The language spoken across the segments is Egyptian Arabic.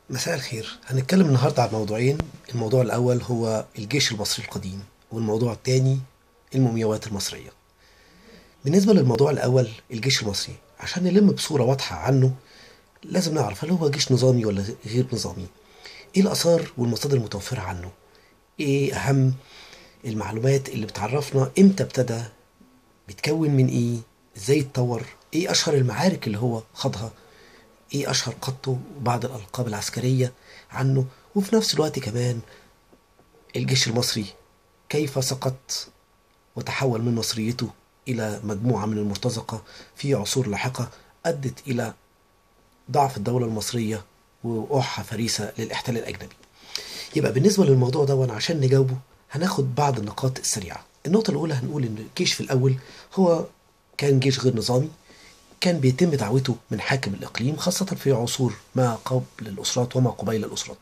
مساء الخير هنتكلم النهاردة عن موضوعين الموضوع الأول هو الجيش المصري القديم والموضوع الثاني المومياوات المصرية بالنسبة للموضوع الأول الجيش المصري عشان نلم بصورة واضحة عنه لازم نعرف هل هو جيش نظامي ولا غير نظامي ايه الآثار والمصادر المتوفرة عنه ايه أهم المعلومات اللي بتعرفنا امتى ابتدى بيتكون من ايه ازاي اتطور ايه اشهر المعارك اللي هو خاضها ايه اشهر قادته وبعض الالقاب العسكريه عنه وفي نفس الوقت كمان الجيش المصري كيف سقط وتحول من مصريته الى مجموعه من المرتزقه في عصور لاحقه ادت الى ضعف الدوله المصريه وقوعها فريسه للاحتلال الاجنبي يبقى بالنسبه للموضوع ده عشان نجاوبه هناخد بعض النقاط السريعه النقطه الاولى هنقول ان الجيش في الاول هو كان جيش غير نظامي كان بيتم دعوته من حاكم الإقليم خاصة في عصور ما قبل الأسرات وما قبيل الأسرات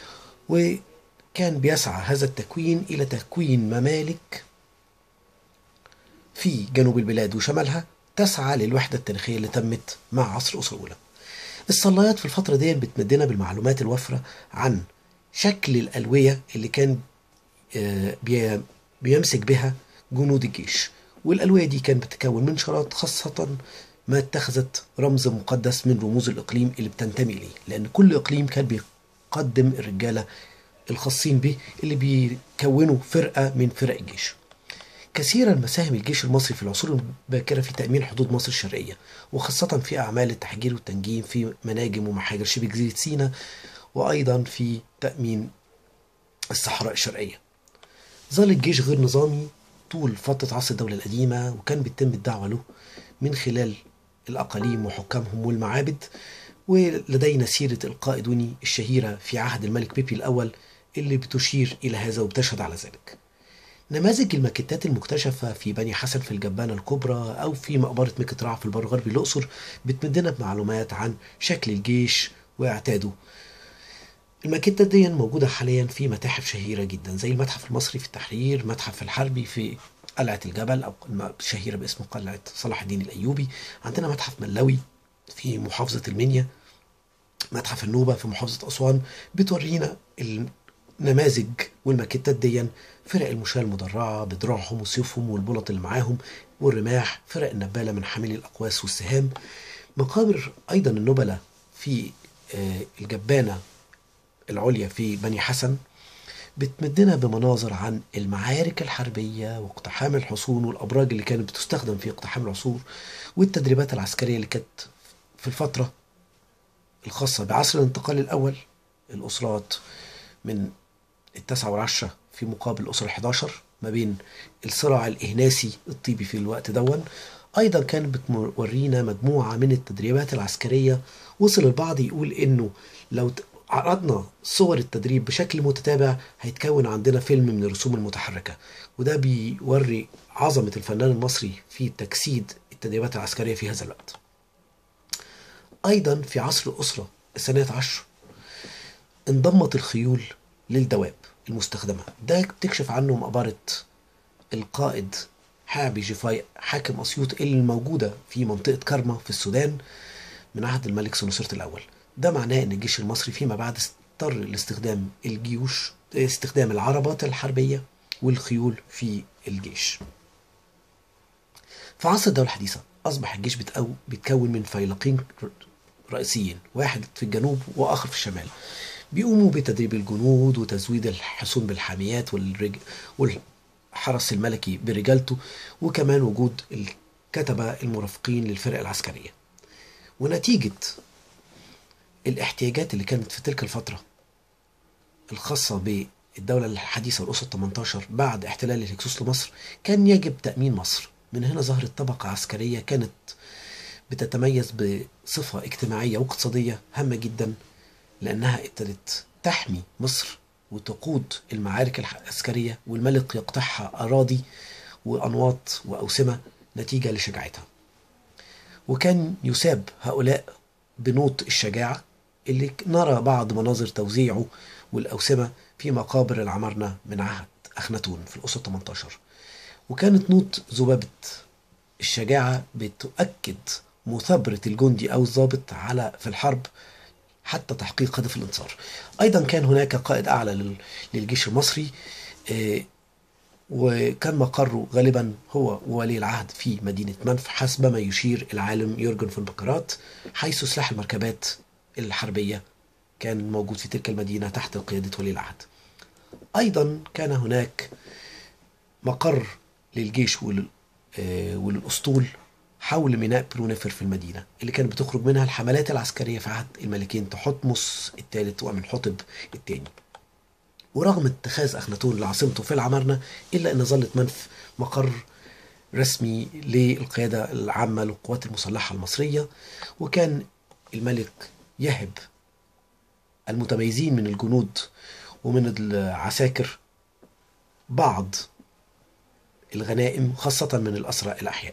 وكان بيسعى هذا التكوين إلى تكوين ممالك في جنوب البلاد وشمالها تسعى للوحدة التاريخية اللي تمت مع عصر الأسرة الأولى الصلايات في الفترة دي بتمدنا بالمعلومات الوافرة عن شكل الألوية اللي كان بيمسك بها جنود الجيش والألوية دي كانت بتتكون من شراط خاصة ما اتخذت رمز مقدس من رموز الإقليم اللي بتنتمي إليه لأن كل إقليم كان بيقدم الرجالة الخاصين به اللي بيكونوا فرقة من فرق الجيش كثيرا ما ساهم الجيش المصري في العصور الباكرة في تأمين حدود مصر الشرقية وخاصة في أعمال التحجير والتنجيم في مناجم ومحاجر شبه جزيرة سيناء وأيضا في تأمين الصحراء الشرقية ظل الجيش غير نظامي طول فترة عصر الدولة القديمة وكان بيتم الدعوة له من خلال الأقاليم وحكامهم والمعابد ولدينا سيرة القائدوني الشهيرة في عهد الملك بيبي الأول اللي بتشير إلى هذا وبتشهد على ذلك نماذج الماكيتات المكتشفة في بني حسن في الجبانة الكبرى أو في مقبرة مكترع في البر الغربي الأقصر بتمدنا بمعلومات عن شكل الجيش واعتاده الماكيتات دي موجودة حاليا في متاحف شهيرة جدا زي المتحف المصري في التحرير متحف الحربي في قلعة الجبل أو الشهيرة باسم قلعة صلاح الدين الأيوبي عندنا متحف ملوي في محافظة المنيا متحف النوبة في محافظة أسوان بتورينا النماذج والماكيتات دي فرق المشاة المدرعة بدروعهم وسيوفهم والبلط اللي معاهم والرماح فرق النبالة من حاملي الأقواس والسهام مقابر أيضا النبلة في الجبانة العليا في بني حسن بتمدنا بمناظر عن المعارك الحربية واقتحام الحصون والأبراج اللي كانت بتستخدم في اقتحام العصور والتدريبات العسكرية اللي كانت في الفترة الخاصة بعصر الانتقال الأول الأسرات من التاسعة والعشرة في مقابل الأسرة الحداشر ما بين الصراع الإهناسي الطيبي في الوقت دون أيضا كانت بتورينا مجموعة من التدريبات العسكرية وصل البعض يقول إنه لو عرضنا صور التدريب بشكل متتابع هيتكون عندنا فيلم من الرسوم المتحركة وده بيوري عظمة الفنان المصري في تجسيد التدريبات العسكرية في هذا الوقت أيضا في عصر الأسرة الثانية عشر انضمت الخيول للدواب المستخدمة ده بتكشف عنه مقبرة القائد حابي جيفاي حاكم أسيوط اللي الموجودة في منطقة كرمة في السودان من عهد الملك سنوسرت الأول ده معناه ان الجيش المصري فيما بعد اضطر لاستخدام الجيوش استخدام العربات الحربية والخيول في الجيش في عصر الدولة الحديثة أصبح الجيش بتأو بيتكون من فيلقين رئيسيين واحد في الجنوب وآخر في الشمال بيقوموا بتدريب الجنود وتزويد الحصون بالحاميات والرج... والحرس الملكي برجالته وكمان وجود الكتبة المرافقين للفرق العسكرية ونتيجة الاحتياجات اللي كانت في تلك الفترة الخاصة بالدولة الحديثة والأسرة 18 بعد احتلال الهكسوس لمصر كان يجب تأمين مصر من هنا ظهرت طبقة عسكرية كانت بتتميز بصفة اجتماعية واقتصادية هامة جدا لأنها ابتدت تحمي مصر وتقود المعارك العسكرية والملك يقطعها أراضي وأنواط وأوسمة نتيجة لشجاعتها وكان يساب هؤلاء بنوط الشجاعة اللي نرى بعض مناظر توزيعه والأوسمة في مقابر العمارنة من عهد أخناتون في الأسرة 18 وكانت نوط ذبابة الشجاعة بتؤكد مثابرة الجندي أو الضابط على في الحرب حتى تحقيق هدف الانتصار أيضا كان هناك قائد أعلى لل- للجيش المصري آه، وكان مقره غالبا هو وولي العهد في مدينة منف حسب ما يشير العالم يورجن فون بكرات حيث سلاح المركبات الحربية كان موجود في تلك المدينة تحت قيادة ولي العهد أيضا كان هناك مقر للجيش ولل... آه، وللأسطول حول ميناء برونيفر في المدينة اللي كانت بتخرج منها الحملات العسكرية في عهد الملكين تحتمس الثالث وأمنحتب الثاني ورغم اتخاذ أخناتون لعاصمته في العمارنة إلا أن ظلت منف مقر رسمي للقيادة العامة للقوات المسلحة المصرية وكان الملك يهب المتميزين من الجنود ومن العساكر بعض الغنائم خاصة من الأسرى الأحياء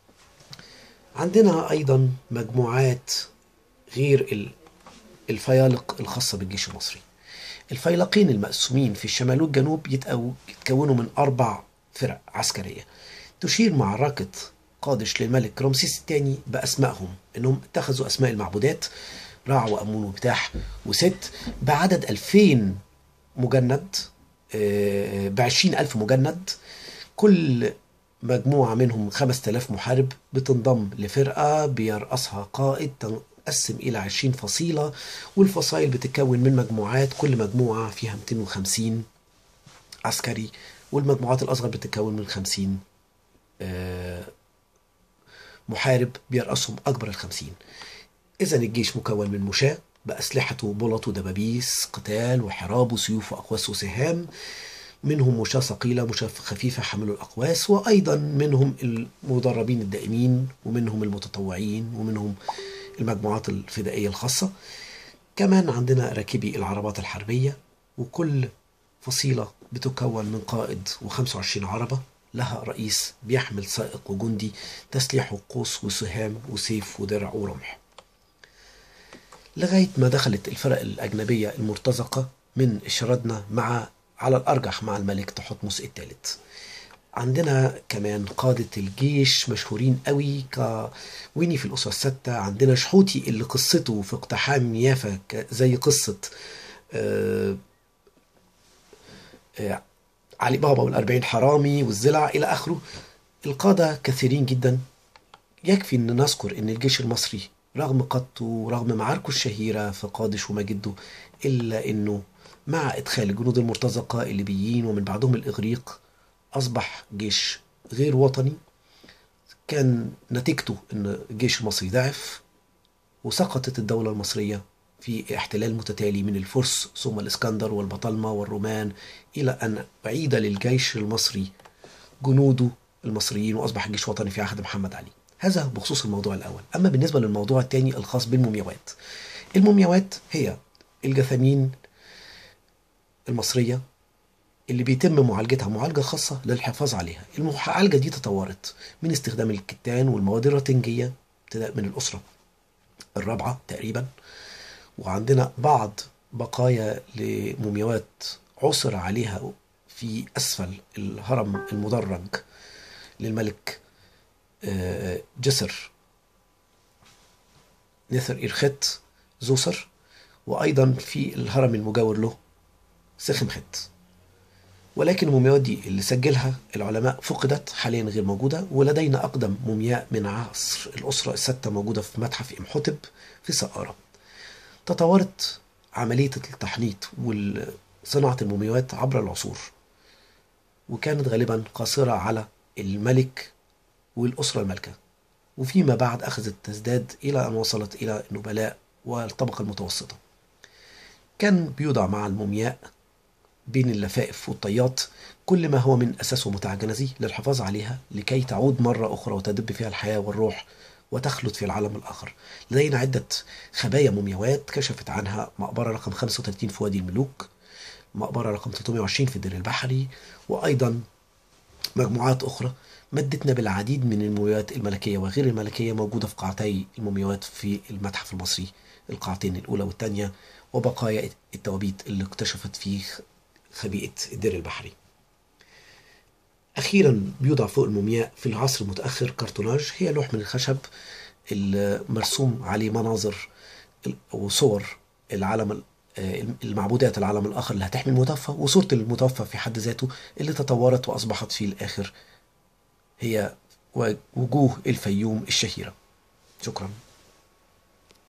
عندنا أيضا مجموعات غير ال- الفيالق الخاصة بالجيش المصري الفيلقين المقسومين في الشمال والجنوب يتأو- يتكونوا من أربع فرق عسكرية تشير معركة قادش للملك رمسيس الثاني بأسمائهم إنهم اتخذوا أسماء المعبودات رع وأمون وبتاح وست بعدد 2000 مجند بعشرين ألف مجند كل مجموعة منهم 5000 محارب بتنضم لفرقة بيرأسها قائد تنقسم إلى 20 فصيلة والفصائل بتتكون من مجموعات كل مجموعة فيها 250 عسكري والمجموعات الأصغر بتتكون من 50 آه، محارب بيرأسهم أكبر الخمسين إذا الجيش مكون من مشاة بأسلحته بلط ودبابيس قتال وحراب وسيوف وأقواس وسهام منهم مشاة ثقيلة مشاة خفيفة حملوا الأقواس وأيضا منهم المدربين الدائمين ومنهم المتطوعين ومنهم المجموعات الفدائية الخاصة كمان عندنا راكبي العربات الحربية وكل فصيلة بتكون من قائد و25 عربة لها رئيس بيحمل سائق وجندي تسليحه قوس وسهام وسيف ودرع ورمح لغاية ما دخلت الفرق الأجنبية المرتزقة من الشردنة مع على الأرجح مع الملك تحتمس الثالث عندنا كمان قادة الجيش مشهورين قوي كويني في الأسرة الستة عندنا شحوتي اللي قصته في اقتحام يافا ك- زي قصة آه، آه، علي بابا والأربعين حرامي والزلع إلى آخره القادة كثيرين جدا يكفي أن نذكر أن الجيش المصري رغم قادته ورغم معاركه الشهيرة في قادش ومجده إلا أنه مع إدخال الجنود المرتزقة الليبيين ومن بعدهم الإغريق أصبح جيش غير وطني كان نتيجته أن الجيش المصري ضعف وسقطت الدولة المصرية في احتلال متتالي من الفرس ثم الإسكندر والبطالمة والرومان إلى أن أعيد للجيش المصري جنوده المصريين وأصبح جيش وطني في عهد محمد علي هذا بخصوص الموضوع الأول أما بالنسبة للموضوع الثاني الخاص بالمومياوات المومياوات هي الجثامين المصرية اللي بيتم معالجتها معالجة خاصة للحفاظ عليها المعالجة دي تطورت من استخدام الكتان والمواد الراتنجية ابتداء من الأسرة الرابعة تقريبا وعندنا بعض بقايا لمومياوات عثر عليها في أسفل الهرم المدرج للملك آه، جسر نثر إرخت زوسر وأيضا في الهرم المجاور له سخمخت ولكن المومياوات دي اللي سجلها العلماء فقدت حاليا غير موجودة ولدينا أقدم مومياء من عصر الأسرة الستة موجودة في متحف إمحتب في سقارة تطورت عملية التحنيط وصناعة المومياوات عبر العصور وكانت غالبا قاصرة على الملك والأسرة المالكة وفيما بعد أخذت تزداد إلى أن وصلت إلى النبلاء والطبقة المتوسطة كان بيوضع مع المومياء بين اللفائف والطيات كل ما هو من أساسه متاع جنزي للحفاظ عليها لكي تعود مرة أخرى وتدب فيها الحياة والروح وتخلد في العالم الآخر لدينا عدة خبايا مومياوات كشفت عنها مقبرة رقم 35 في وادي الملوك مقبرة رقم 320 في الدير البحري وأيضا مجموعات أخرى مدتنا بالعديد من المومياوات الملكية وغير الملكية موجودة في قاعتي المومياوات في المتحف المصري القاعتين الأولى والثانية وبقايا التوابيت اللي اكتشفت في خبيئة الدير البحري أخيرا بيوضع فوق المومياء في العصر المتأخر كرتوناج هي لوح من الخشب المرسوم عليه مناظر وصور العالم المعبودات العالم الآخر اللي هتحمي المتوفى وصورة المتوفى في حد ذاته اللي تطورت وأصبحت في الآخر هي وجوه الفيوم الشهيرة شكرا